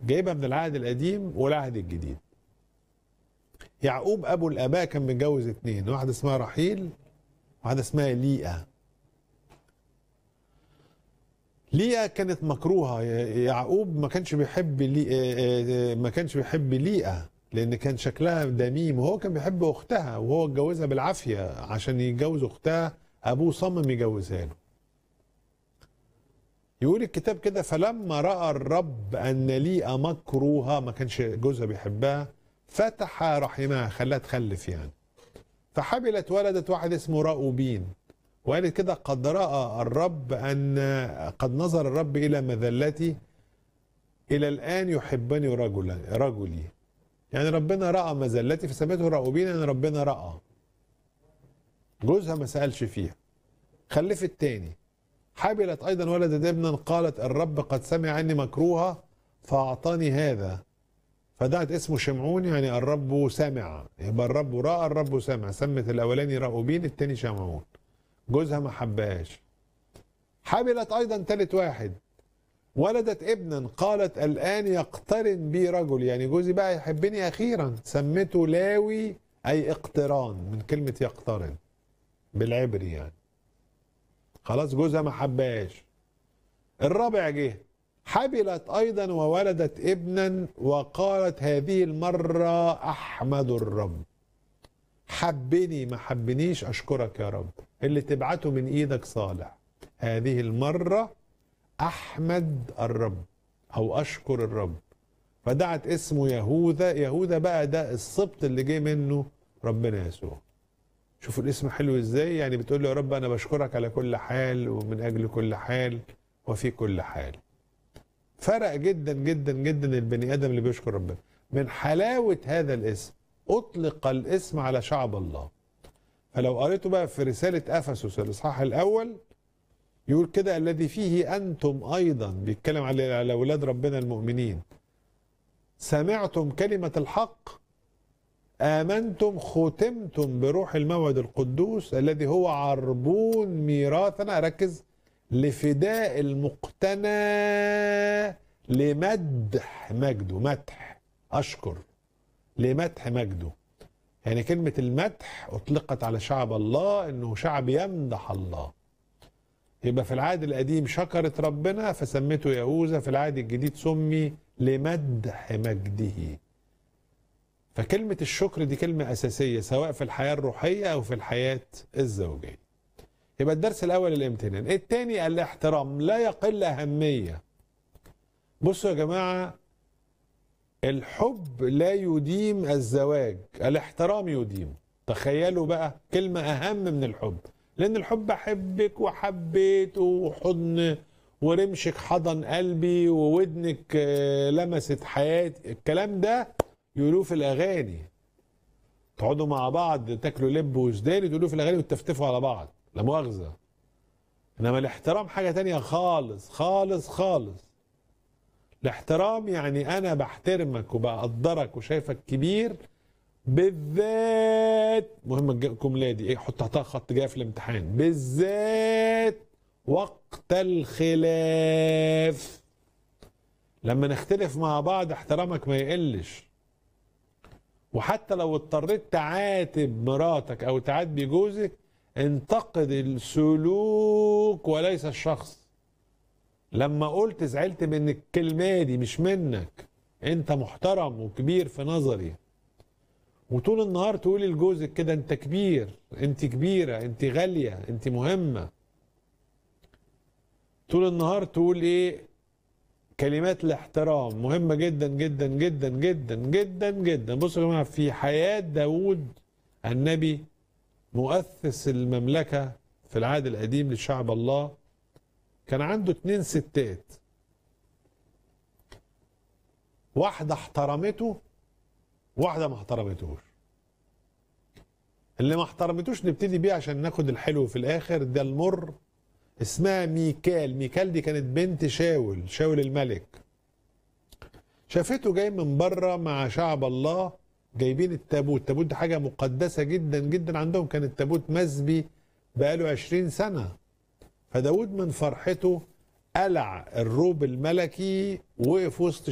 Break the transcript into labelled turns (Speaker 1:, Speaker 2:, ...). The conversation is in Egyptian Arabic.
Speaker 1: جايبها من العهد القديم والعهد الجديد يعقوب ابو الاباء كان متجوز اتنين واحده اسمها رحيل واحده اسمها ليئه ليئه كانت مكروهه يعقوب ما كانش بيحب لي... ما كانش بيحب ليئه لان كان شكلها دميم وهو كان بيحب اختها وهو اتجوزها بالعافيه عشان يتجوز اختها ابوه صمم يجوزها له يقول الكتاب كده فلما راى الرب ان ليئه مكروهه ما كانش جوزها بيحبها فتح رحمها خلاها تخلف يعني فحبلت ولدت واحد اسمه راؤوبين وقالت كده قد راى الرب ان قد نظر الرب الى مذلتي الى الان يحبني رجلا رجلي يعني ربنا راى مذلتي فسميته راؤوبين ان ربنا راى جوزها ما سالش فيها خلفت تاني حبلت ايضا ولدت ابنا قالت الرب قد سمع عني مكروهه فاعطاني هذا فدعت اسمه شمعون يعني الرب سمع يبقى الرب راى الرب سمع سمت الاولاني راؤوبين التاني شمعون جوزها ما حبهاش حبلت ايضا ثالث واحد ولدت ابنا قالت الان يقترن بي رجل يعني جوزي بقى يحبني اخيرا سمته لاوي اي اقتران من كلمه يقترن بالعبري يعني خلاص جوزها ما حبهاش الرابع جه حبلت ايضا وولدت ابنا وقالت هذه المره احمد الرب حبني ما حبنيش اشكرك يا رب اللي تبعته من ايدك صالح هذه المره احمد الرب او اشكر الرب فدعت اسمه يهوذا يهوذا بقى ده السبط اللي جه منه ربنا يسوع شوفوا الاسم حلو ازاي يعني بتقول له يا رب انا بشكرك على كل حال ومن اجل كل حال وفي كل حال فرق جدا جدا جدا البني ادم اللي بيشكر ربنا من حلاوه هذا الاسم اطلق الاسم على شعب الله فلو قريته بقى في رساله افسس الاصحاح الاول يقول كده الذي فيه انتم ايضا بيتكلم على على اولاد ربنا المؤمنين سمعتم كلمه الحق امنتم ختمتم بروح الموعد القدوس الذي هو عربون ميراثنا ركز لفداء المقتنى لمدح مجده مدح اشكر لمدح مجده يعني كلمة المدح أطلقت على شعب الله إنه شعب يمدح الله يبقى في العهد القديم شكرت ربنا فسمته يهوذا في العهد الجديد سمي لمدح مجده فكلمة الشكر دي كلمة أساسية سواء في الحياة الروحية أو في الحياة الزوجية يبقى الدرس الأول الامتنان الثاني الاحترام لا يقل أهمية بصوا يا جماعة الحب لا يديم الزواج الاحترام يديم تخيلوا بقى كلمة أهم من الحب لأن الحب أحبك وحبيت وحضن ورمشك حضن قلبي وودنك لمست حياتي الكلام ده يقولوه في الأغاني تقعدوا مع بعض تاكلوا لب وسداني تقولوه في الأغاني وتفتفوا على بعض لا مؤاخذة إنما الاحترام حاجة تانية خالص خالص خالص الاحترام يعني انا بحترمك وبقدرك وشايفك كبير بالذات مهمة الجملة دي ايه حط تحتها خط جاي في الامتحان بالذات وقت الخلاف لما نختلف مع بعض احترامك ما يقلش وحتى لو اضطريت تعاتب مراتك او تعاتبي جوزك انتقد السلوك وليس الشخص لما قلت زعلت من الكلمة دي مش منك انت محترم وكبير في نظري وطول النهار تقولي لجوزك كده انت كبير انت كبيرة انت غالية انت مهمة طول النهار تقول ايه كلمات الاحترام مهمة جدا جدا جدا جدا جدا جدا بصوا يا جماعة في حياة داود النبي مؤسس المملكة في العهد القديم لشعب الله كان عنده اتنين ستات واحدة احترمته واحدة ما احترمتهوش اللي ما احترمتوش نبتدي بيه عشان ناخد الحلو في الاخر ده المر اسمها ميكال ميكال دي كانت بنت شاول شاول الملك شافته جاي من بره مع شعب الله جايبين التابوت التابوت ده حاجة مقدسة جدا جدا عندهم كان التابوت مسبي بقاله عشرين سنة فداود من فرحته قلع الروب الملكي وقف وسط